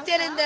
நேத்து இந்த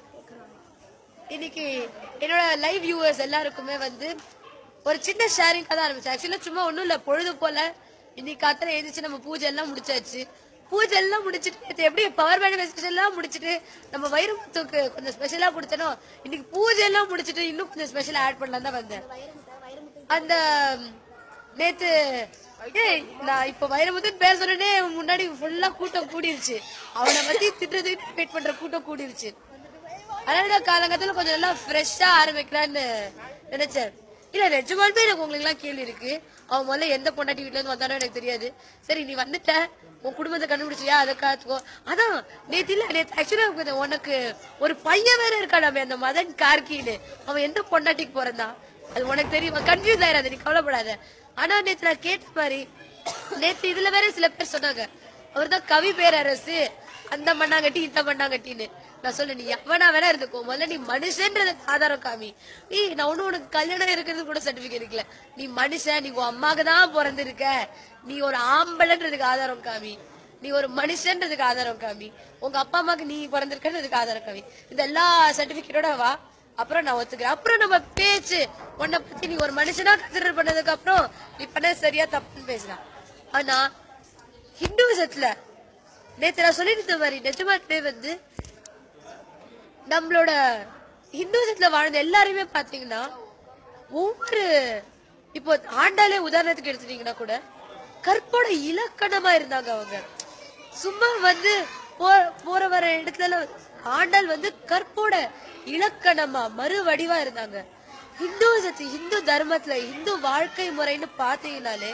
இன்னைக்கு என்னோட லைவ் வியூவர்ஸ் எல்லாருக்குமே வந்து ஒரு சின்ன ஷேரிங் தான் ஆரம்பிச்சேன் ஆக்சுவலா சும்மா ஒண்ணும் இல்ல பொழுது போல இன்னைக்கு காத்துல எழுந்திரிச்சு நம்ம பூஜை எல்லாம் முடிச்சாச்சு பூஜை எல்லாம் முடிச்சிட்டு நேத்து எப்படி பவர் பேங்க் ஸ்பெஷல் எல்லாம் முடிச்சிட்டு நம்ம வைரமுத்துக்கு கொஞ்சம் ஸ்பெஷலா கொடுத்தனோ இன்னைக்கு பூஜை எல்லாம் முடிச்சிட்டு இன்னும் கொஞ்சம் ஸ்பெஷல் ஆட் பண்ணலாம் தான் வந்தேன் அந்த நேத்து ஏய் நான் இப்ப வைரமுத்துன்னு பேர் சொன்னே முன்னாடி ஃபுல்லா கூட்டம் கூடிருச்சு அவனை பத்தி திட்டுறதுக்கு வெயிட் பண்ற கூட்டம் கூடிருச்சு அதனால நான் காலங்கத்துல கொஞ்சம் நல்லா ஃப்ரெஷ்ஷா ஆரம்பிக்கலான்னு நினைச்சேன் இல்ல நிஜமாலுமே எனக்கு உங்களுக்கு எல்லாம் கேள்வி இருக்கு அவன் முதல்ல எந்த பொண்டாட்டி வீட்டுல இருந்து வந்தானோ எனக்கு தெரியாது சரி நீ வந்துட்ட உன் குடும்பத்தை கண்டுபிடிச்சியா அதை காத்துக்கோ அதான் நேத்து இல்ல நேத்து ஆக்சுவலா உனக்கு ஒரு பையன் வேற இருக்காடாமே அந்த மதன் கார்கின்னு அவன் எந்த பொண்டாட்டிக்கு பிறந்தான் அது உனக்கு தெரியும் கன்ஃபியூஸ் ஆயிடாத நீ கவலைப்படாத ஆனா நேத்து நான் கேட்ட மாதிரி நேத்து இதுல வேற சில பேர் சொன்னாங்க அவர்தான் கவி பேரரசு அந்த மண்ணாங்கட்டி இந்த மண்ணாங்கட்டின்னு நான் சொல்ல நீ எவனா வேணா இருந்துக்கோ முதல்ல நீ மனுஷன்றதுக்கு ஆதாரம் காமி ஏய் நான் ஒண்ணு உனக்கு கல்யாணம் இருக்கிறது கூட சர்டிபிகேட் இருக்கல நீ மனுஷன் நீ உன் அம்மாக்கு தான் பிறந்திருக்க நீ ஒரு ஆம்பளைன்றதுக்கு ஆதாரம் காமி நீ ஒரு மனுஷன்றதுக்கு ஆதாரம் காமி உங்க அப்பா அம்மாக்கு நீ பிறந்திருக்கிறதுக்கு ஆதாரம் காமி இந்த எல்லா சர்டிபிகேட்டோட வா அப்புறம் நான் ஒத்துக்கிறேன் அப்புறம் நம்ம பேச்சு உன்னை பத்தி நீ ஒரு மனுஷனா கன்சிடர் பண்ணதுக்கு அப்புறம் நீ பண்ண சரியா தப்புன்னு பேசலாம் ஆனா ஹிந்துவிசத்துல நேத்து நான் சொல்லியிருந்த மாதிரி நிஜமாட்டே வந்து நம்மளோட ஹிந்துவிசத்துல வாழ்ந்த எல்லாருமே பாத்தீங்கன்னா ஒவ்வொரு இப்போ ஆண்டாலே உதாரணத்துக்கு எடுத்துட்டீங்கன்னா கூட கற்போட இலக்கணமா இருந்தாங்க அவங்க சும்மா வந்து போ- போற வர இடத்துல எல்லாம் ஆண்டாள் வந்து கற்போட இலக்கணமா மறு வடிவா இருந்தாங்க ஹிந்துவிசத்து ஹிந்து தர்மத்துல ஹிந்து வாழ்க்கை முறைன்னு பாத்தீங்கன்னாலே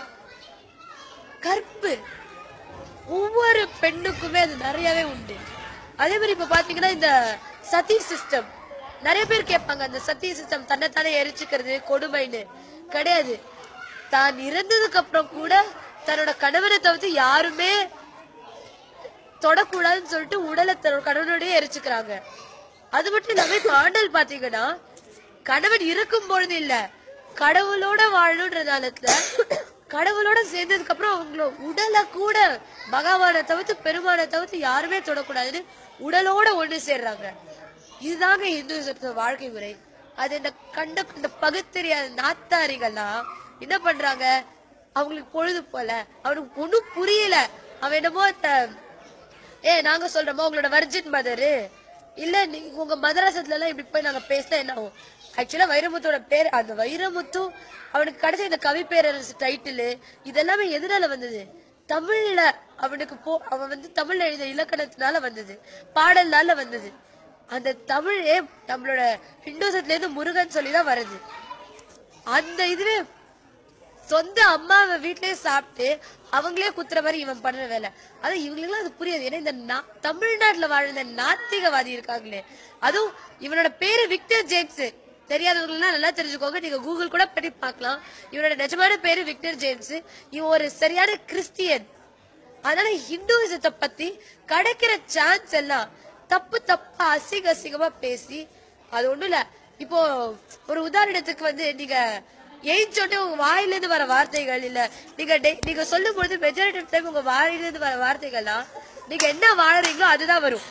கற்பு ஒவ்வொரு பெண்ணுக்குமே அது நிறையவே உண்டு அதே மாதிரி இப்ப பாத்தீங்கன்னா இந்த சதி சிஸ்டம் நிறைய பேர் கேட்பாங்க அந்த சதி சிஸ்டம் தன்னைத்தானே எரிச்சுக்கிறது கொடுமைன்னு கிடையாது தான் இறந்ததுக்கு அப்புறம் கூட தன்னோட கணவனை தவிர்த்து யாருமே தொடக்கூடாதுன்னு சொல்லிட்டு உடலை தன்னோட கணவனோடய எரிச்சுக்கிறாங்க அது மட்டும் இல்லாம இப்ப ஆண்டல் பாத்தீங்கன்னா கணவன் இருக்கும் பொழுது இல்ல கடவுளோட வாழணுன்றதால கடவுளோட சேர்ந்ததுக்கு அப்புறம் அவங்கள உடலை கூட பகவானை தவிர்த்து பெருமானை தவிர்த்து யாருமே தொடக்கூடாதுன்னு உடலோட ஒண்ணு சேர்றாங்க இதுதாங்க இந்து வாழ்க்கை முறை அது இந்த கண்ட இந்த பகுத்தறியாத நாத்தாரிகள்லாம் என்ன பண்றாங்க அவங்களுக்கு பொழுது போல அவனுக்கு ஒண்ணும் புரியல அவன் என்னமோ அந்த ஏ நாங்க சொல்றோமா உங்களோட வர்ஜின் மதரு இல்ல நீங்க உங்க மதராசத்துல எல்லாம் இப்படி போய் நாங்க பேசினா என்ன ஆகும் ஆக்சுவலா வைரமுத்தோட பேர் அந்த வைரமுத்து அவனுக்கு கிடைச்ச இந்த கவி பேரரசு டைட்டில் இதெல்லாமே எதனால வந்தது தமிழ்ல அவனுக்கு போ அவன் வந்து தமிழ்ல எழுத இலக்கணத்தினால வந்தது பாடல்னால வந்தது அந்த தமிழே நம்மளோட ஹிந்துசத்துல இருந்து முருகன் சொல்லிதான் வருது அந்த இதுவே சொந்த அம்மாவை வீட்லயே சாப்பிட்டு அவங்களே குத்துற மாதிரி இவன் பண்ற வேலை அது இவங்களுக்குலாம் அது புரியாது ஏன்னா இந்த நா- தமிழ்நாட்டுல வாழ்ந்த நாத்திகவாதி இருக்காங்களே அதுவும் இவனோட பேரு விக்டர் ஜேம்ஸ் தெரியாதவங்கன்னா நல்லா தெரிஞ்சுக்கோங்க நீங்க கூகுள் கூட பண்ணி பார்க்கலாம் இவனோட நிஜமான பேரு விக்டர் ஜேம்ஸ் இவன் ஒரு சரியான கிறிஸ்டியன் அதனால ஹிந்துவிசத்தை பத்தி கிடைக்கிற சான்ஸ் எல்லாம் தப்பு தப்பா அசிங்க அசிங்கமா பேசி அது ஒண்ணும் இல்ல இப்போ ஒரு உதாரணத்துக்கு வந்து நீங்க எய்ச்சோடனே உங்க வாயில இருந்து வர வார்த்தைகள் இல்ல நீங்க டெய்- நீங்க சொல்லும் பொழுது மெஜாரிட்டி டைம் உங்க வாயில இருந்து வர வார்த்தைகள்லாம் நீங்க என்ன வாழறீங்களோ அதுதான் வரும்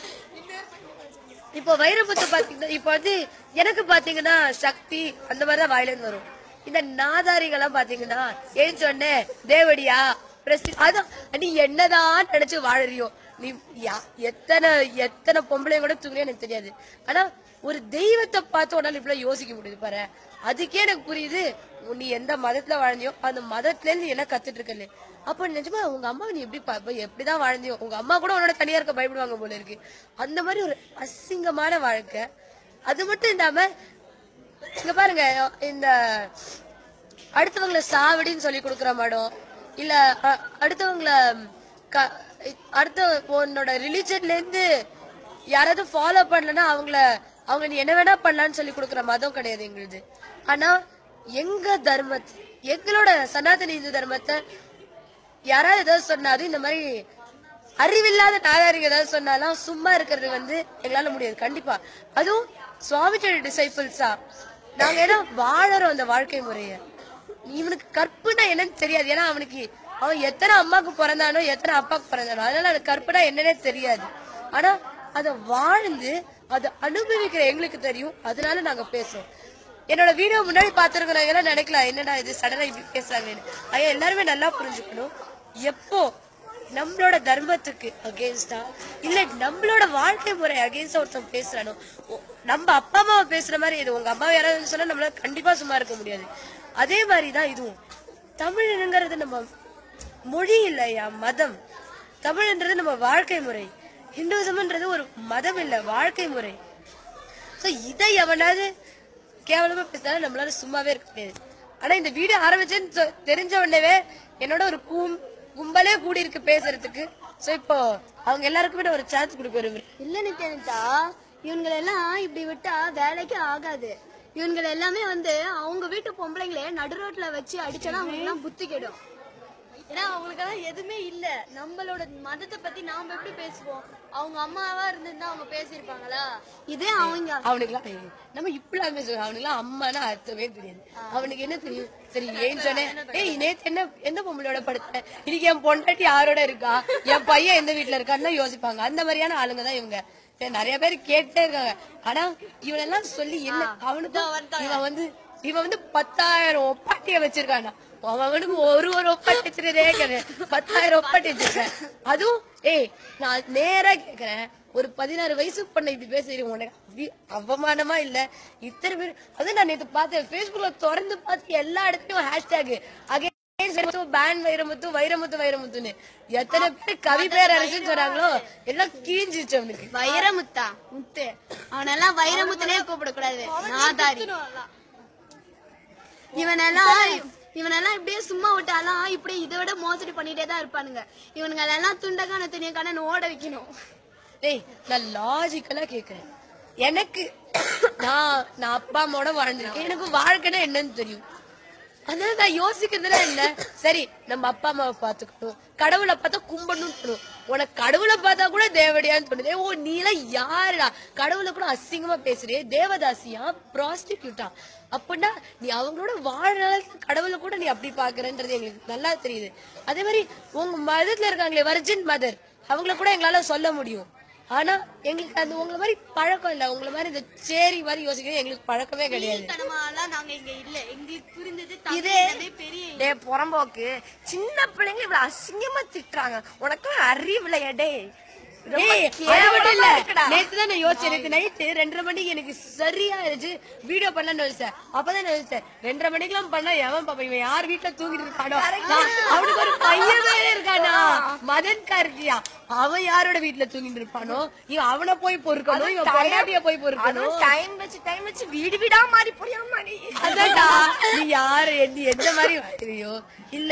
இப்போ வைரமுத்து பாத்தீங்கன்னா இப்போ வந்து எனக்கு பாத்தீங்கன்னா சக்தி அந்த மாதிரிதான் வாயில இருந்து வரும் இந்த நாதாரிகள்லாம் பாத்தீங்கன்னா ஏன் சொன்ன தேவடியா பிரசி அதான் நீ என்னதான் நினைச்சு வாழறியோ நீ யா- எத்தனை எத்தனை பொம்பளை கூட தூங்குறியோ எனக்கு தெரியாது ஆனா ஒரு தெய்வத்தை பார்த்து உன்னால இப்படி யோசிக்க முடியுது பாரு அதுக்கே எனக்கு புரியுது நீ எந்த மதத்துல வாழ்ந்தியோ அந்த மதத்துல இருந்து என்ன கத்துட்டு இருக்கல அப்ப நிஜமா உங்க அம்மா நீ எப்படி பா- இப்ப எப்படிதான் வாழ்ந்தியோ உங்க அம்மா கூட உன்னோட தனியா இருக்க பயப்படுவாங்க போல இருக்கு அந்த மாதிரி ஒரு அசிங்கமான வாழ்க்கை அது மட்டும் இல்லாம இங்க பாருங்க இந்த அடுத்தவங்கள சாவடின்னு சொல்லி கொடுக்குற மாடம் இல்ல அ- அடுத்தவங்கள க- அடுத்த உன்னோட ரிலிஜன்ல இருந்து யாராவது ஃபாலோ பண்ணலன்னா அவங்கள அவங்க நீ என்ன வேணா பண்ணலாம்னு சொல்லி கொடுக்குற மதம் கிடையாது எங்களுது ஆனா எங்க தர்மத்தை எங்களோட சனாதன இந்து தர்மத்தை யாராவது ஏதாவது சொன்னாது இந்த மாதிரி அறிவில்லாத நாதாரிங்க ஏதாவது சொன்னாலும் சும்மா இருக்கிறது வந்து எங்களால முடியாது கண்டிப்பா அதுவும் சுவாமிஜோட டிசைபிள்ஸா நாங்க ஏன்னா வாழறோம் அந்த வாழ்க்கை முறைய இவனுக்கு கற்புனா என்னன்னு தெரியாது ஏன்னா அவனுக்கு அவன் எத்தனை அம்மாக்கு பிறந்தானோ எத்தனை அப்பாக்கு பிறந்தானோ அதனால அவனுக்கு கற்புனா என்னன்னே தெரியாது ஆனா அத வாழ்ந்து அத அனுபவிக்கிற எங்களுக்கு தெரியும் அதனால நாங்க பேசுறோம் என்னோட வீடியோ முன்னாடி பாத்துருக்கணும் எல்லாம் நினைக்கலாம் என்னடா இது சடனா இப்படி பேசுறாங்கன்னு ஐயா எல்லாருமே நல்லா புரிஞ்சுக்கணும் எப்போ நம்மளோட தர்மத்துக்கு அகேன்ஸ்டா இல்ல நம்மளோட வாழ்க்கை முறை அகேன்ஸ்டா ஒருத்தன் பேசுறானோ ஓ, நம்ம அப்பா அம்மாவை பேசுற மாதிரி இது உங்க அம்மா யாராவது சொன்னா நம்மளால கண்டிப்பா சும்மா இருக்க முடியாது அதே மாதிரிதான் இதுவும் தமிழ்ங்கிறது நம்ம மொழி இல்லையா மதம் தமிழ்ன்றது நம்ம வாழ்க்கை முறை ஹிந்துசம்ன்றது ஒரு மதம் இல்ல வாழ்க்கை முறை சோ இதை எவனாவது கேவலமா பேசினாலும் நம்மளால சும்மாவே இருக்க முடியாது ஆனா இந்த வீடியோ ஆரம்பிச்சேன்னு சொ- தெரிஞ்ச உடனே என்னோட ஒரு கும் கும்பலே கூடி இருக்கு பேசுறதுக்கு சோ இப்போ அவங்க எல்லாருக்குமே நான் ஒரு சான்ஸ் கொடுக்க விரும்புறேன் இல்ல நித்யானிதா இவங்களை எல்லாம் இப்படி விட்டா வேலைக்கே ஆகாது இவங்களை எல்லாமே வந்து அவங்க வீட்டு பொம்பளைங்களே நடு ரோட்ல வச்சு அடிச்சா அவங்களுக்கு எல்லாம் புத்தி கெடும் ஏன்னா அவங்களுக்கெல்லாம் எதுவுமே இல்ல நம்மளோட மதத்தை பத்தி நாம எப்படி பேசுவோம் அவங்க அம்மாவா இருந்திருந்தா அவங்க பேசியிருப்பாங்களா இதே அவங்க அவனுக்குலாம் ஏய், நம்ம இப்படிலாம் பேசுவோம் அவனுக்குலாம் அம்மானா அர்த்தமே தெரியாது அவனுக்கு என்ன தெரியும் சரி ஏன் சொன்னேன் ஏய் நேத்து என்ன எந்த பொம்பளையோட படுத்த இன்னைக்கு என் பொண்டாட்டி யாரோட இருக்கா என் பையன் எந்த வீட்டுல இருக்கான்னு தான் யோசிப்பாங்க அந்த மாதிரியான ஆளுங்க தான் இவங்க சரி, நிறைய பேர் கேட்டே இருக்காங்க ஆனா இவனெல்லாம் சொல்லி என்ன அவனுக்கு இவன் வந்து இவன் வந்து பத்தாயிரம் ஒப்பாட்டிய வச்சிருக்கானா அவனுக்கு ஒரு ஒரு ஒப்பாட்டி வச்சிருக்கே கிடையாது பத்தாயிரம் ஒப்பாட்டி வச்சிருக்கேன் அதுவும் ஏய் நான் நேரா கேக்குறேன் ஒரு பதினாறு வயசு பொண்ணை இப்படி பேசுறீங்க உனக்கு அவி- அவமானமா இல்ல இத்தனை பேர் அது நான் நேத்து பார்த்தேன் Facebookல திறந்து பார்த்து எல்லா இடத்துலயும் ஹேஷ்டேக் அகே பேன் வைரமுத்து வைரமுத்து வைரமுத்துன்னு எத்தனை பேர் கவி பேர் அரசுன்னு சொன்னாங்களோ எல்லாம் கீஞ்சிச்சு அவனுக்கு வைரமுத்தா முத்து அவனெல்லாம் வைரமுத்துனே கூப்பிடக்கூடாது நாதாரி இவனெல்லாம் இவனெல்லாம் இப்படியே சும்மா விட்டாலாம் இப்படி இதை விட மோசடி பண்ணிட்டே தான் இருப்பானுங்க இவனுங்க எல்லாம் துண்டக்கான துணியக்கான ஓட வைக்கணும் டேய் நான் லாஜிக்கலா கேக்குறேன் எனக்கு நான் நான் அப்பா அம்மாவோட வாழ்ந்திருக்கேன் எனக்கு வாழ்க்கைன்னா என்னன்னு தெரியும் அதனால நான் யோசிக்கிறதுல என்ன சரி நம்ம அப்பா அம்மாவை பாத்துக்கணும் கடவுளை பார்த்தா கும்பிடணும்னு தோணும் உனக்கு கடவுளை பார்த்தா கூட தேவடியான்னு தோணுது ஓ நீ எல்லாம் யாருடா கடவுளை கூட அசிங்கமா பேசுறியே தேவதாசியா ப்ராஸ்டிடியூட்டா அப்படின்னா நீ அவங்களோட வாழ்ற கடவுளை கூட நீ அப்படி பாக்குறன்றது எங்களுக்கு நல்லா தெரியுது அதே மாதிரி உங்க மதத்துல இருக்காங்களே வர்ஜின் மதர் அவங்கள கூட எங்களால சொல்ல முடியும் ஆனா எங்களுக்கு அந்த உங்களை மாதிரி பழக்கம் இல்ல உங்களை மாதிரி இந்த சேரி மாதிரி யோசிக்கிறது எங்களுக்கு பழக்கமே கிடையாது தனமாலாம் நாங்க இங்க இல்ல எங்களுக்கு புரிந்தது இதே தமிழ் பெரிய டே புறம்போக்கு சின்ன பிள்ளைங்க இவ்வளவு அசிங்கமா திட்டுறாங்க உனக்கு அறிவுல டே ஏய், அது மட்டும் இல்ல. நேத்துதான் நான் யோசிச்சேன். நேத்து night ரெண்டரை மணிக்கு எனக்கு சரியா இருந்துச்சு. video பண்ணலாம்னு யோசிச்சேன். அப்பதான் நான் யோசிச்சேன், ரெண்டரை மணிக்கெல்லாம் பண்ணா எவன் பாப்பா? இவன் யார் வீட்டுல தூங்கிட்டு இருக்கானோ? நான் அவனுக்கு ஒரு பையன் வேற இருக்கானா? மதன் கார்த்தியா. அவன் யாரோட வீட்டுல தூங்கிட்டு இருப்பானோ இவன் அவனை போய் பொறுக்கணும் இவன் பொண்டாட்டிய போய் பொறுக்கணும் டைம் வச்சு டைம் வச்சு வீடு வீடா மாறி போயாமா நீ அதான்டா நீ யாரு நீ எந்த மாதிரி வாழ்றியோ இல்ல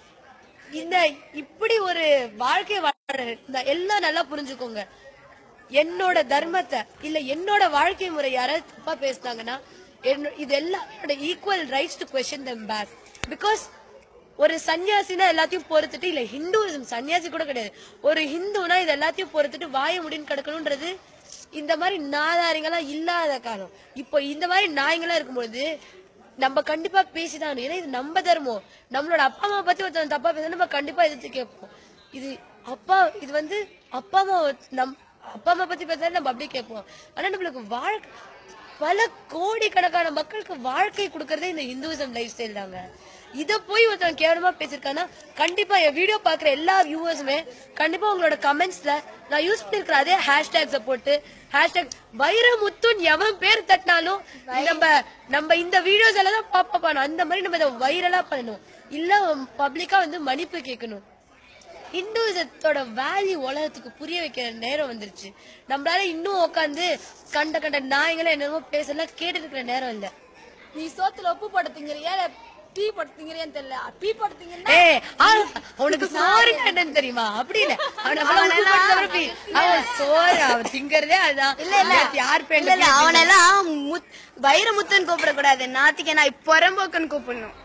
இந்த இப்படி ஒரு வாழ்க்கை வாழ இந்த எல்லாம் நல்லா புரிஞ்சுக்கோங்க என்னோட தர்மத்தை இல்ல என்னோட வாழ்க்கை முறை யாராவது தப்பா பேசுனாங்கன்னா என்னோ- இது எல்லாம் என்னோட equal rights to question them back because ஒரு சன்னியாசினா எல்லாத்தையும் பொறுத்துட்டு இல்ல ஹிந்துவிசம் சன்னியாசி கூட கிடையாது ஒரு ஹிந்துனா இது எல்லாத்தையும் பொறுத்துட்டு வாய முடின்னு கிடக்கணும்ன்றது இந்த மாதிரி நாதாரிங்கெல்லாம் இல்லாத காலம் இப்போ இந்த மாதிரி நாய்ங்கெல்லாம் இருக்கும்பொழுது நம்ம கண்டிப்பா பேசிதான் ஆகணும். ஏன்னா இது நம்ம தர்மம் நம்மளோட அப்பா அம்மா பத்தி ஒருத்தன் தப்பா பேச நம்ம கண்டிப்பா எதிர்த்து கேட்போம் இது அப்பா இது வந்து அப்பா அம்மா நம் அப்பா அம்மா பத்தி பேசுறது நம்ம அப்படியே கேட்போம் ஆனா நம்மளுக்கு வாழ்க்கை பல கோடிக்கணக்கான மக்களுக்கு வாழ்க்கை கொடுக்கறதே இந்த இந்துவிசம் லைஃப் ஸ்டைல் தாங்க இத போய் ஒருத்தன் கேவலமா பேசிருக்கானா கண்டிப்பா என் வீடியோ பாக்குற எல்லா வியூவர்ஸுமே கண்டிப்பா உங்களோட கமெண்ட்ஸ்ல நான் யூஸ் பண்ணிருக்கிற அதே ஹேஷ்டேக்ஸ போட்டு ஹேஷ்டேக் வைரமுத்துன்னு எவன் பேர் தட்டினாலும் நம்ம நம்ம இந்த வீடியோஸ் எல்லாம் தான் பாப்பா அந்த மாதிரி நம்ம இதை வைரலா பண்ணணும் இல்ல பப்ளிக்கா வந்து மன்னிப்பு கேட்கணும் இந்துவிசத்தோட வேல்யூ உலகத்துக்கு புரிய வைக்கிற நேரம் வந்துருச்சு நம்மளால இன்னும் உட்காந்து கண்ட கண்ட நாய்களை என்னமோ பேசலாம் கேட்டு இருக்கிற நேரம் இல்ல நீ சோத்துல உப்பு போட்டு திங்கிறியா இல்ல டீ போட்டு திங்கிறியான்னு தெரியல டீ போட்டு திங்கன்னா ஏய் ஆ- அவனுக்கு சோறு என்னன்னு தெரியுமா அப்படி இல்ல அவன் அவ்வளவு உப்பு போட்டு தவிர பி- அவன் சோறு அவன் திங்கறதே அதுதான் நேத்து யார் இல்ல இல்ல பேண்ட் அவனெல்லாம் முத்- வைரமுத்துன்னு கூப்பிடக்கூடாது நாத்திக்க நான் புறம்போக்குன்னு கூப்பிடணும்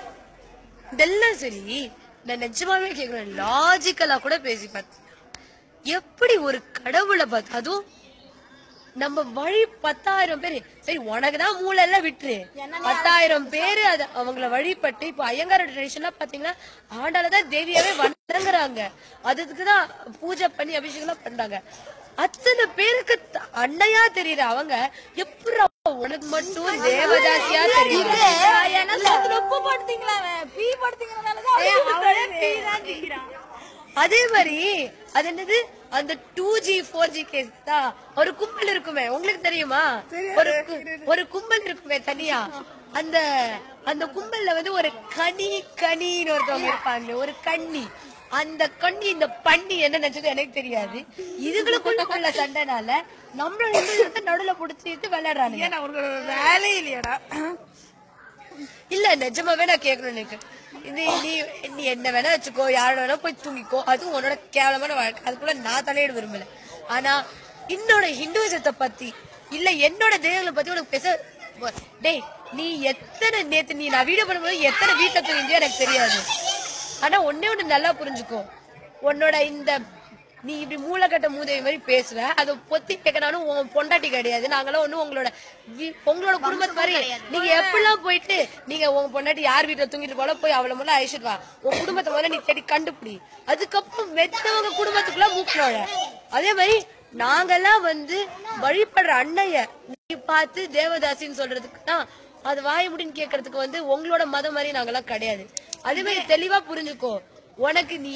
இதெல்லாம் சரி நான் நிஜமாவே கேக்குறேன் லாஜிக்கலா கூட பேசி பார்த்தேன் எப்படி ஒரு கடவுளை பார்த்து அதுவும் நம்ம வழி பத்தாயிரம் பேரு சரி உனக்கு தான் மூளை எல்லாம் விட்டுரு பத்தாயிரம் பேரு அது அவங்கள வழிபட்டு இப்ப ஐயங்கார ட்ரெடிஷன்லாம் பாத்தீங்கன்னா ஆண்டால தான் தேவியாவே வணங்குறாங்க அதுக்கு தான் பூஜை பண்ணி அபிஷேகம் எல்லாம் பண்றாங்க அத்தனை பேருக்கு த- அண்ணையா தெரியற அவங்க எப்படி உனக்கு மட்டும் தேவதாசியா தெரியுது அதே மாதிரி அது என்னது அந்த two G four G case தான் ஒரு கும்பல் இருக்குமே உங்களுக்கு தெரியுமா ஒரு கு- ஒரு கும்பல் இருக்குமே தனியா அந்த அந்த கும்பல்ல வந்து ஒரு கனி கனின்னு ஒருத்தவங்க இருப்பாங்க ஒரு கண்ணி அந்த கண்ணி இந்த பண்ணி என்ன நினைச்சது எனக்கு தெரியாது இதுகளுக்குள்ள உள்ள சண்டைனால நம்மள ரெண்டு பேர்த்த நடுவுல புடிச்சிட்டு விளையாடுறானுங்க ஏன்னா உனக்கு வேலை இல்லையாடா இல்ல நிஜமாவே நான் கேட்கணும் எனக்கு இது நீ நீ என்ன வேணா வச்சுக்கோ யாரோட வேணா போய் தூங்கிக்கோ அதுவும் உன்னோட கேவலமான வாழ்க்கை அதுக்குள்ள நான் தலையிட விரும்பல ஆனா என்னோட ஹிந்துவிசத்தை பத்தி இல்ல என்னோட தெய்வங்களை பத்தி உனக்கு பேச டேய் நீ எத்தனை நேத்து நீ நான் வீடியோ பண்ணும்போது எத்தனை வீட்டுல தூங்கியோ எனக்கு தெரியாது ஆனா ஒன்னே ஒண்ணு நல்லா புரிஞ்சுக்கோ உன்னோட இந்த நீ இப்படி மூளைக்கட்ட மூதேவி மாதிரி பேசுற அதை பொத்தி கேட்கனாலும் உன் பொண்டாட்டி கிடையாது நாங்களாம் ஒண்ணும் உங்களோட வீ- உங்களோட குடும்பத்து மாதிரி நீங்க எப்படிலாம் போயிட்டு நீங்க உங்க பொண்டாட்டி யார் வீட்டுல தூங்கிட்டு போல போய் அவளை முதல்ல அழிச்சிட்டு வா உன் குடும்பத்தை முதல்ல நீ தேடி கண்டுபிடி அதுக்கப்புறம் மெத்தவங்க குடும்பத்துக்குள்ள மூக்கனோட அதே மாதிரி நாங்கெல்லாம் வந்து வழிபடுற அண்ணைய நீ பார்த்து தேவதாசின்னு சொல்றதுக்கு தான் அது வாய முடின்னு கேட்கறதுக்கு வந்து உங்களோட மதம் மாதிரி நாங்கெல்லாம் கிடையாது அதே மாதிரி தெளிவா புரிஞ்சுக்கோ உனக்கு நீ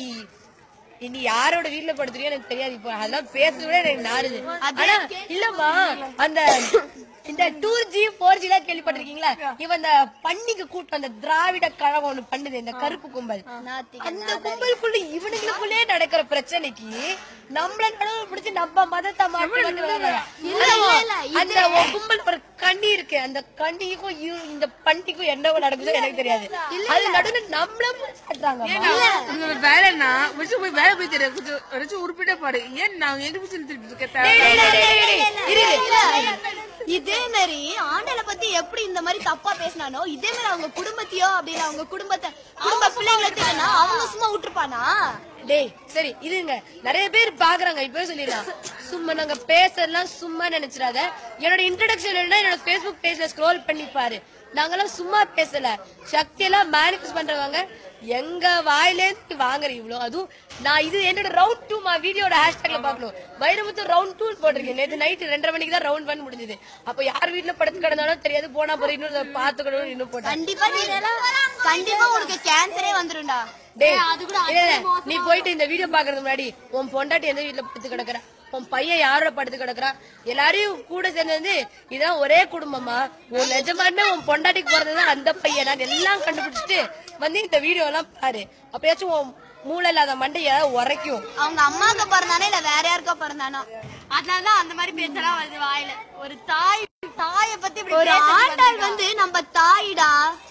நீ யாரோட வீட்ல படுத்துறியோ எனக்கு தெரியாது இப்போ அதெல்லாம் பேசுறது விட எனக்கு நாடுது ஆனா இல்லம்மா அந்த இந்த டூ ஜி போர் ஜி எல்லாம் கேள்விப்பட்டிருக்கீங்களா இவன் இந்த பன்னிக்கு கூட்டம் அந்த திராவிட கழகம் ஒண்ணு பண்ணுது இந்த கருப்பு கும்பல் அந்த கும்பலுக்குள்ள இவனுங்களுக்குள்ளே நடக்கிற பிரச்சனைக்கு நம்மள நடுவு பிடிச்சு நம்ம மதத்தை மாத்தி மாத்தி விளையாடுறாங்க. இல்லம்மா, அந்த உன் கும்பல் ஒரு கண்ணி இருக்கு அந்த கண்ணிக்கும் இவ- இந்த பண்டிக்கும் என்ன நடக்குதோ எனக்கு தெரியாது அது நடுவுல நம்மள காட்டுறாங்க உங்க வேலைன்னா வச்சு போய் வேலை போய் தெரியாது கொஞ்சம் வச்சு உருப்பிட்ட பாடு ஏன் நான் எங்க பிடிச்சி திருப்பி இருக்க டேய், டேய், டேய், டேய், டேய், இரு. இதே மாதிரி ஆண்டலை பத்தி எப்படி இந்த மாதிரி தப்பா பேசினானோ இதே மாதிரி அவங்க குடும்பத்தையோ அப்படின்னு அவங்க குடும்பத்தை குடும்ப பிள்ளைங்களை திட்டினா அவங்க சும்மா விட்டுருப்பானா டேய் சரி இருங்க நிறைய பேர் பாக்குறாங்க இப்பவே சொல்லிடலாம் சும்மா நாங்க பேசலாம் சும்மா நினைச்சிடாத என்னோட இன்ட்ரடக்ஷன் என்ன என்னோட Facebook பேஜ்ல ஸ்க்ரோல் பண்ணி பாரு நாங்கெல்லாம் சும்மா பேசல சக்தி எல்லாம் மேனிஃபெஸ்ட் பண்றவங்க எங்க வாயிலேருந்து வாங்குற இவ்வளோ அதுவும் நான் இது என்னோட ரவுண்ட் டூ மா வீடியோட ஹேஷ்டேக்ல பாக்கணும் வைரமுத்து ரவுண்ட் டூ போட்டிருக்கேன் நேத்து நைட் ரெண்டரை மணிக்கு தான் ரவுண்ட் ஒன் முடிஞ்சது அப்ப யார் வீட்டுல படுத்து கிடந்தாலும் தெரியாது போனா போற இன்னொரு பாத்துக்கணும் இன்னும் போட்டேன் கண்டிப்பா நீ இதெல்லாம் கண்டிப்பா உனக்கு கேன்சரே வந்துரும்டா டேய் இல்ல, இல்ல, நீ போயிட்டு இந்த வீடியோ பாக்குறதுக்கு முன்னாடி உன் பொண்டாட்டி எந்த வீட்டுல படுத்து கிடக்குறா உன் பையன் யாரோட படுத்து கிடக்குறான் எல்லாரையும் கூட சேர்ந்து வந்து இதான் ஒரே குடும்பமா உன் நிஜமானே உன் பொண்டாட்டிக்கு பிறந்தது அந்த பையன் நான் எல்லாம் கண்டுபிடிச்சிட்டு வந்து இந்த வீடியோ எல்லாம் பாரு அப்பயாச்சும் உன் மூளை இல்லாத மண்டைய உரைக்கும் அவங்க அம்மாக்கு பிறந்தானே இல்ல வேற யாருக்கா பிறந்தானோ அதனாலதான் அந்த மாதிரி பேச்செல்லாம் வருது வாயில ஒரு தாய் தாய பத்தி இப்படி ஒரு ஆண்டாள் வந்து நம்ம தாயிடா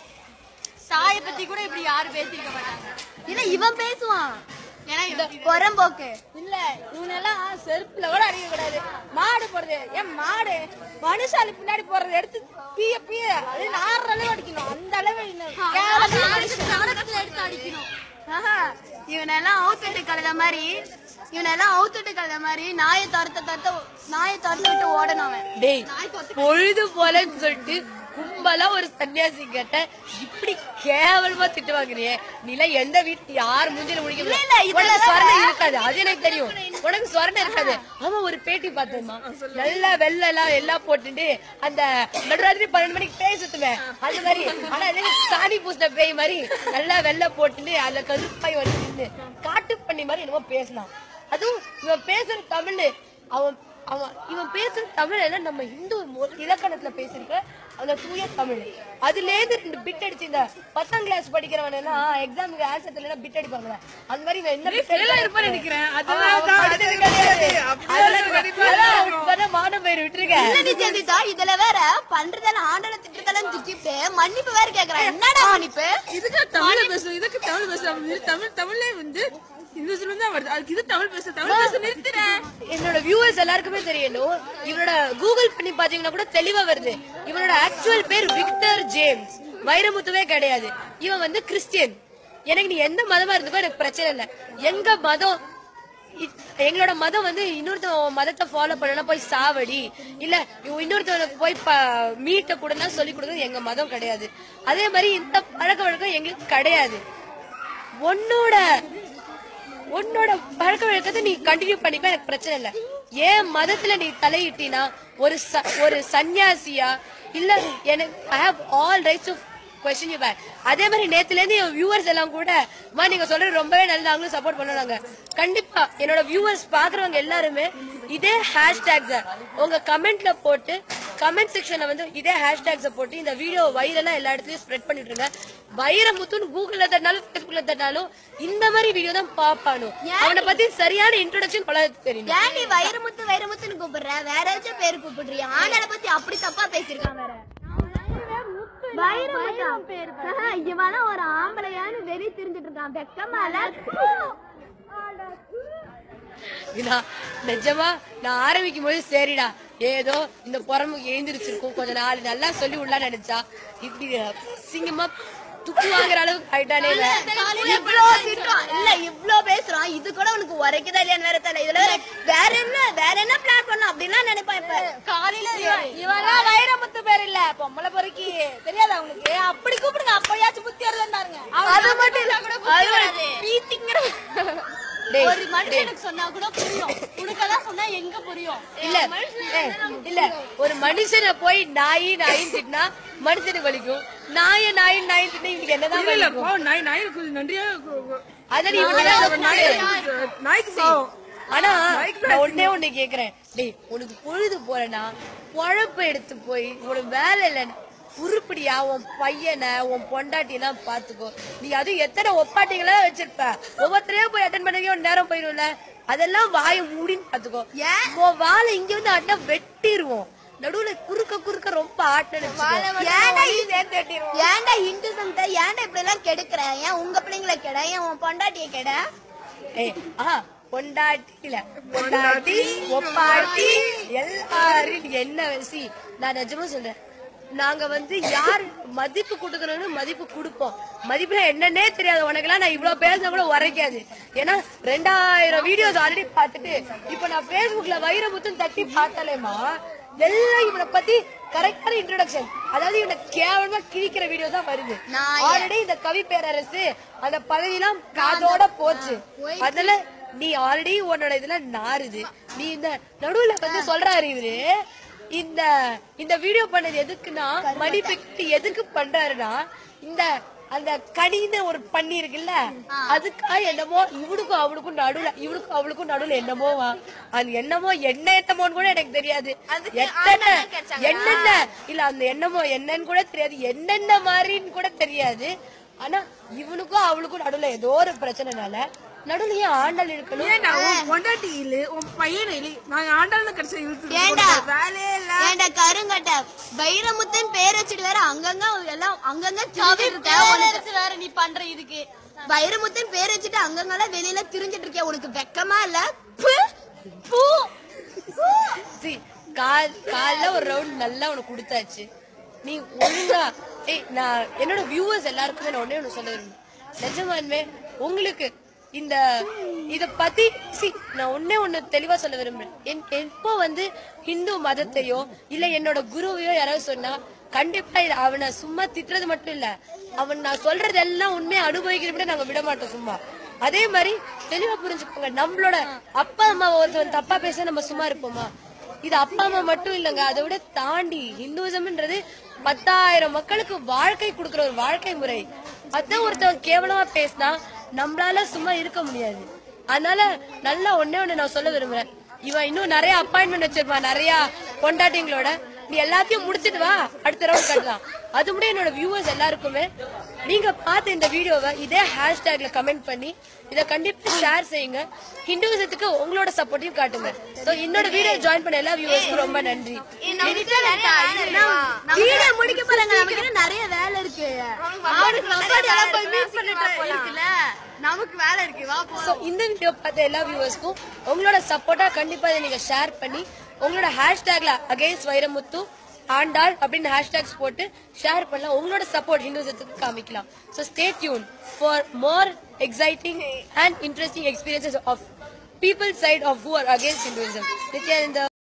தாய பத்தி கூட இப்படி யாரும் பேசிக்க மாட்டாங்க இல்ல இவன் பேசுவான் ஏன்னா புறம்போக்கு இல்ல இவனெல்லாம் செருப்புல கூட அடிக்க கூடாது மாடு போடுறது ஏன் மாடு மனுஷாலு பின்னாடி போறது எடுத்து பீய பீய அது நாறு அளவு அடிக்கணும் அந்த அளவு இன்னும் கேவலமா எடுத்து அடிக்கணும் இவனெல்லாம் அவுத்துட்டு கழுத மாதிரி இவனெல்லாம் அவுத்துட்டு கழுத மாதிரி நாயை துரத்த துரத்த நாயை துரத்து விட்டு ஓடணும் அவன் டேய் பொழுது போலன்னு சொல்லிட்டு கும்பலா ஒரு சன்னியாசி கிட்ட இப்படி கேவலமா திட்டு வாங்குறியே நீலாம் எந்த வீட்டு யார் மூஞ்சில முடிக்க இல்ல, இல்ல, இதுல உனக்கு வேற- சொரணை இருக்காது அது எனக்கு தெரியும் உனக்கு சொரணை இருக்காது ஆமா ஒரு பேட்டி பார்த்தேம்மா நல்லா வெள்ளை எல்லாம் எல்லாம் போட்டுட்டு அந்த நடுராத்திரி பன்னெண்டு மணிக்கு பேய் சுத்துவேன் அந்த மாதிரி ஆனா அது சாணி பூசின பேய் மாதிரி நல்லா வெள்ளை போட்டுட்டு அதுல கருப்பாய் வந்து நின்னு காட்டு பண்ணி மாதிரி என்னமோ பேசலாம் அதுவும் இவன் பேசுற தமிழ் அவன் அவன் இவன் பேசுற தமிழ் எல்லாம் நம்ம இந்து மொ- இலக்கணத்துல பேசிருக்க அந்த தூய தமிழ் அதுல இருந்து ரெண்டு பிட் அடிச்சு இந்த பத்தாம் கிளாஸ் படிக்கிறவன் எல்லாம் எக்ஸாமுக்கு ஆன்சர் தெரியல பிட் அடிப்பாங்களே அந்த மாதிரி இவன் என்ன bit அடிப்பான்னு நினைக்கிறேன். அவன் அவன் படிச்சது கிடையாது. அதெல்லாம் அதெல்லாம் இப்பதான் மானம் பேர் விட்டுருக்க இல்ல நித்யதிதா இதுல வேற பண்றதெல்லாம் ஆண்டன திட்டத்தெல்லாம் திட்டிட்டு மன்னிப்பு வேற கேக்குறான் என்னடா மன்னிப்பு இதுக்கு தமிழ் பேசணும் இதுக்கு தமிழ் பேசணும் தமிழ் தமிழ்லே வந்து இந்த சொல்லு தான் வருது அதுக்கு இது தமிழ் பேச தமிழ் பேச நிறுத்துறேன் என்னோட வியூவர்ஸ் எல்லாருக்குமே தெரியணும் இவனோட கூகுள் பண்ணி பாத்தீங்கன்னா கூட தெளிவா வருது இவனோட ஆக்சுவல் பேர் விக்டர் ஜேம்ஸ் வைரமுத்துவே கிடையாது இவன் வந்து கிறிஸ்டியன் எனக்கு நீ எந்த மதமா இருந்துக்கோ எனக்கு பிரச்சனை இல்லை எங்க மதம் இ- எங்களோட மதம் வந்து இன்னொருத்தவன் மதத்தை ஃபாலோ பண்ணனா போய் சாவடி இல்ல இன்னொருத்தவனுக்கு போய் ப- மீட்ட கூடனா சொல்லி கொடுக்குறது எங்க மதம் கிடையாது அதே மாதிரி இந்த பழக்க வழக்கம் எங்களுக்கு கிடையாது உன்னோட உன்னோட பழக்க வழக்கத்தை நீ கண்டினியூ பண்ணிக்கோ எனக்கு பிரச்சனை இல்ல ஏன் மதத்துல நீ தலையிட்டினா ஒரு ச- ஒரு சன்னியாசியா இல்ல எனக்கு I have all rights to question you back அதே மாதிரி நேத்துல இருந்து என் வியூவர்ஸ் எல்லாம் கூட மா நீங்க சொல்றது ரொம்பவே நல்லது நாங்களும் சப்போர்ட் பண்ணுவாங்க கண்டிப்பா என்னோட வியூவர்ஸ் பாக்குறவங்க எல்லாருமே இதே ஹேஷ்டேக்ஸ உங்க கமெண்ட்ல போட்டு கமெண்ட் செக்ஷன்ல வந்து இதே ஹேஷ்டேக்ஸ போட்டு இந்த வீடியோ வைரலா எல்லா இடத்துலயும் ஸ்ப்ரெட் பண்ணிட்டு இருங்க வைரமுத்துன்னு கூகுள்ல தட்டினாலும் ஃபேஸ்புக்ல தட்டினாலும் இந்த மாதிரி வீடியோ தான் பாப்பானு அவனை பத்தி சரியான இன்ட்ரோடக்ஷன் பல தெரியும் ஏன் நீ வைரமுத்து வைரமுத்துன்னு கூப்பிடுற வேற ஏதாச்சும் பேர் கூப்பிடுறியா ஆண்டனை பத்தி அப்படி தப்பா பேசிருக்கான் வேற வைரமுத்தா ஆஹா, இவனா ஒரு ஆம்பளையான்னு வெளிய தெரிஞ்சிட்டு இருக்கான் வெக்கமா இல்ல? நான் நிஜமா நான் ஆரம்பிக்கும் போது சரிடா ஏதோ இந்த புறமுக்கு எழுந்திருச்சிருக்கும் கொஞ்ச நாள் நல்லா சொல்லி உள்ள நினைச்சா இப்படி சிங்கமா துப்பு வாங்குற அளவுக்கு ஆயிட்டானே இவன். இவ்ளோ திட்டுறான் இல்ல இவ்ளோ பேசுறான் இது கூட உனக்கு உரைக்குதா இல்லையான்னு வேற தெரியல இதுல வேற வேற என்ன வேற என்ன பிளான் பண்ணும் அப்படின்லாம் நினைப்பான் இப்ப காலையில இவெல்லாம் வைரமுத்து பேர் இல்ல பொம்பளை பொறுக்கி தெரியாதா உங்களுக்கு அப்படி கூப்பிடுங்க அப்பயாச்சும் புத்தி வருதுன்னாருங்க அது மட்டும் இல்ல அது பீத்திங்கிற டேய், ஒரு மனுஷனுக்கு சொன்னா கூட புரியும் உனக்கெல்லாம் சொன்னா எங்க புரியும் இல்ல ஏய், இல்ல ஒரு மனுஷனை போய் நாயி நாயின்னு திட்டினா மனுஷனுக்கு வலிக்கும் நாய நாய் நாய் திட்டினா இவனுக்கு என்னதான் இல்ல வலிக்கும் பாவம் நாய் நாய் கொஞ்சம் நன்றியா அத நீ இப்படிதான் நாய் கூப்பிடு. நாய்க்கு பாவம் ஆனா நான் ஒன்னே ஒண்ணு கேக்குறேன் டேய் உனக்கு பொழுது போறேன்னா பொழப்ப எடுத்து போய் உனக்கு வேலை இல்லைன்னா உருப்படியா உன் பையனை உன் பொண்டாட்டியெல்லாம் பாத்துக்கோ நீ அதுவும் எத்தனை ஒப்பாட்டிகளா வச்சிருப்ப ஒவ்வொருத்தரையும் போய் அட்டன் பண்ணவே ஒரு நேரம் போயிரும்ல அதெல்லாம் வாயை மூடின்னு பாத்துக்கோ உன் வாழை இங்க வந்து அட்டா வெட்டிடுவோம் நடுவுல குறுக்க குறுக்க ரொம்ப ஆட்டடிச்சு ஏன்டா இது- ஏன்டா இந்துசம்ட்ட ஏன்டா இப்படி எல்லாம் கெடுக்கிற ஏன் உங்க பிள்ளைங்களை கெட ஏன் உன் பொண்டாட்டிய கெட ஏய், ஆ, பொண்டாட்டி இல்ல பொண்டாட்டி ஒப்பாட்டி எல்லாரும் என்ன வசி நான் நிஜமா சொல்றேன் நாங்க வந்து யார் மதிப்பு கொடுக்கணும்னு மதிப்பு கொடுப்போம் மதிப்புனா என்னன்னே தெரியாது உனக்கெல்லாம் நான் இவ்வளவு பேசினா கூட உரைக்காது ஏன்னா ரெண்டாயிரம் வீடியோஸ் ஆல்ரெடி பார்த்துட்டு இப்ப நான் Facebookல வைரமுத்துன்னு தட்டி பார்த்தாலேமா எல்லாம் இவனை பத்தி கரெக்டான இன்ட்ரோடக்ஷன் அதாவது இவனை கேவலமா கிழிக்கிற வீடியோ தான் வருது ஆல்ரெடி இந்த கவி பேரரசு அந்த பதவியெல்லாம் காதோட போச்சு அதுல நீ ஆல்ரெடி உன்னோட இதுல நாறுது நீ இந்த நடுவுல வந்து சொல்றாரு இவரு இந்த இந்த வீடியோ பண்ணது எதுக்குன்னா மணிப்பிட்டு எதுக்கு பண்றாருன்னா இந்த அந்த கனின்னு ஒரு பண்ணி இருக்குல்ல அதுக்கா என்னமோ இவனுக்கும் அவனுக்கும் நடுவுல இவனுக்கும் அவளுக்கும் நடுவுல என்னமோவா அது என்னமோ என்ன ஏத்தமோன்னு கூட எனக்கு தெரியாது எத்தனை என்னென்ன இல்ல அந்த எண்ணமோ என்னன்னு கூட தெரியாது என்னென்ன மாதிரின்னு கூட தெரியாது ஆனா இவனுக்கும் அவளுக்கும் நடுவுல ஏதோ ஒரு பிரச்சனைனால நடுவுல ஏன் ஆண்டாள் இருக்கணும் ஏன்டா உன் பொண்டாட்டி இல்ல உன் பையன் இல்ல நாங்க ஆண்டாள் கடைசி இழுத்து ஏன்டா? வேலையே இல்ல ஏன்டா கருங்கட்ட வைரமுத்துன்னு பேர் வச்சுட்டு வேற அங்கங்க எல்லாம் அங்கங்க திரிஞ்சிட்டு இருக்க உனக்கு வேற நீ பண்ற இதுக்கு வைரமுத்துன்னு பேர் வச்சுட்டு அங்கங்கெல்லாம் வெளியில திரிஞ்சிட்டு இருக்கியா உனக்கு வெக்கமா இல்ல ப்பு, ப்பு. See, கால் கால்ல ஒரு ரவுண்ட் நல்லா உனக்கு கொடுத்தாச்சு நீ ஒழுங்கா ஏய் நான் என்னோட வியூவர்ஸ் எல்லாருக்குமே நான் ஒண்ணே ஒண்ணு சொல்ல விரும்புறேன் நிஜமாலுமே உங்களுக்கு இந்த இத பத்தி சி நான் ஒண்ணே ஒண்ணு தெளிவா சொல்ல விரும்புறேன் என்- எப்போ வந்து ஹிந்து மதத்தையோ இல்ல என்னோட குருவையோ யாராவது சொன்னா கண்டிப்பா இது அவனை சும்மா திட்டுறது மட்டும் இல்ல அவன் நான் சொல்றது எல்லாம் உண்மையை அனுபவிக்கிறப்ப நாங்க விட மாட்டோம் சும்மா அதே மாதிரி தெளிவா புரிஞ்சுக்கோங்க நம்மளோட அப்பா அம்மா ஒருத்தவன் தப்பா பேச நம்ம சும்மா இருப்போமா இது அப்பா அம்மா மட்டும் இல்லங்க அதை விட தாண்டி ஹிந்துவிசம்ன்றது பத்தாயிரம் மக்களுக்கு வாழ்க்கை கொடுக்கிற ஒரு வாழ்க்கை முறை அதான் ஒருத்தவன் கேவலமா பேசினா நம்மளால சும்மா இருக்க முடியாது அதனால நல்லா ஒண்ணே ஒண்ணு நான் சொல்ல விரும்புறேன் இவன் இன்னும் நிறைய அப்பாயின்மெண்ட் வச்சிருப்பான் நிறைய கொண்டாட்டிங்களோட நீ எல்லாத்தையும் முடிச்சிட்டு வா அடுத்த ரவுண்ட் கட்டலாம் அது முடிய என்னோட வியூவர்ஸ் எல்லாருக்குமே நீங்க பார்த்த இந்த வீடியோவை இதே ஹேஷ்டேக்ல கமெண்ட் பண்ணி இதை கண்டிப்பா ஷேர் செய்யுங்க ஹிந்துவிசத்துக்கு உங்களோட சப்போர்ட்டையும் காட்டுங்க சோ என்னோட வீடியோ ஜாயின் பண்ண எல்லா வியூவர்ஸ்க்கும் ரொம்ப நன்றி வீடியோ முடிக்க போறாங்க நமக்கு இன்னும் நிறைய வேலை இருக்கு அவனுக்கு நப்பாடி எல்லாம் போய் மீட் பண்ணிட்டு இருக்குல்ல நமக்கு வேலை இருக்கு வா போ சோ இந்த வீடியோ பார்த்த எல்லா வியூவர்ஸ்க்கும் உங்களோட சப்போர்ட்டா கண்டிப்பா இதை நீங்க ஷேர் பண்ணி உங்களோட ஹேஷ்டேக்ல அகைன்ஸ்ட் வைரமுத்து ஆண்டாள் அப்படின்னு ஹேஷ்டேக்ஸ் போட்டு ஷேர் பண்ணலாம் உங்களோட சப்போர்ட் ஹிந்துசத்துக்கு காமிக்கலாம் so stay tune for more exciting and interesting experiences of people side of who are against Hinduism Nityananda